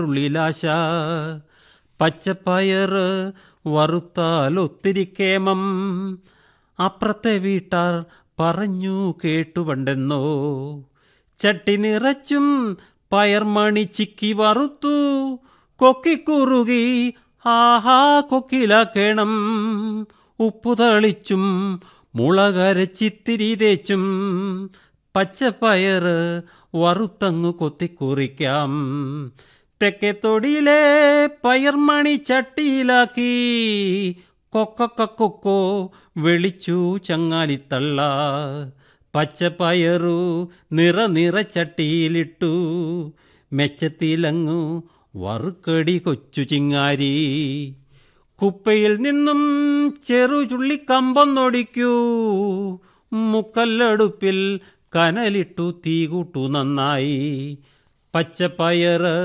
ഉള്ളിലാശ പച്ചപ്പയറ് വറുത്താൽ ഒത്തിരി കേമം അപ്പുറത്തെ വീട്ടാർ പറഞ്ഞു കേട്ടു പണ്ടെന്നോ ചട്ടി നിറച്ചും പയർമണി ചിക്കി വറുത്തു കൊക്കിക്കുറുകി ആഹാ കൊക്കിലാക്കേണം ഉപ്പു തളിച്ചും മുളകരച്ചിത്തിരി തേച്ചും പച്ചപ്പയറ് വറുത്തങ്ങു കൊത്തിക്കുറിക്കാം തെക്കേ തൊടിയിലെ പയർമണി ചട്ടിയിലാക്കി കൊക്കൊക്കൊക്കൊ വെളിച്ചു ചങ്ങാലിത്തള്ള പച്ചപ്പയറു നിറ നിറ ചട്ടിയിലിട്ടു മെച്ചത്തിലങ്ങു വറുക്കടി കൊച്ചു ചിങ്ങാരി കുപ്പയിൽ നിന്നും ചെറു ചുള്ളിക്കമ്പൊന്നൊടിക്കൂ മുക്കല്ലടുപ്പിൽ കനലിട്ടു തീ കൂട്ടു നന്നായി പച്ചപ്പയറ്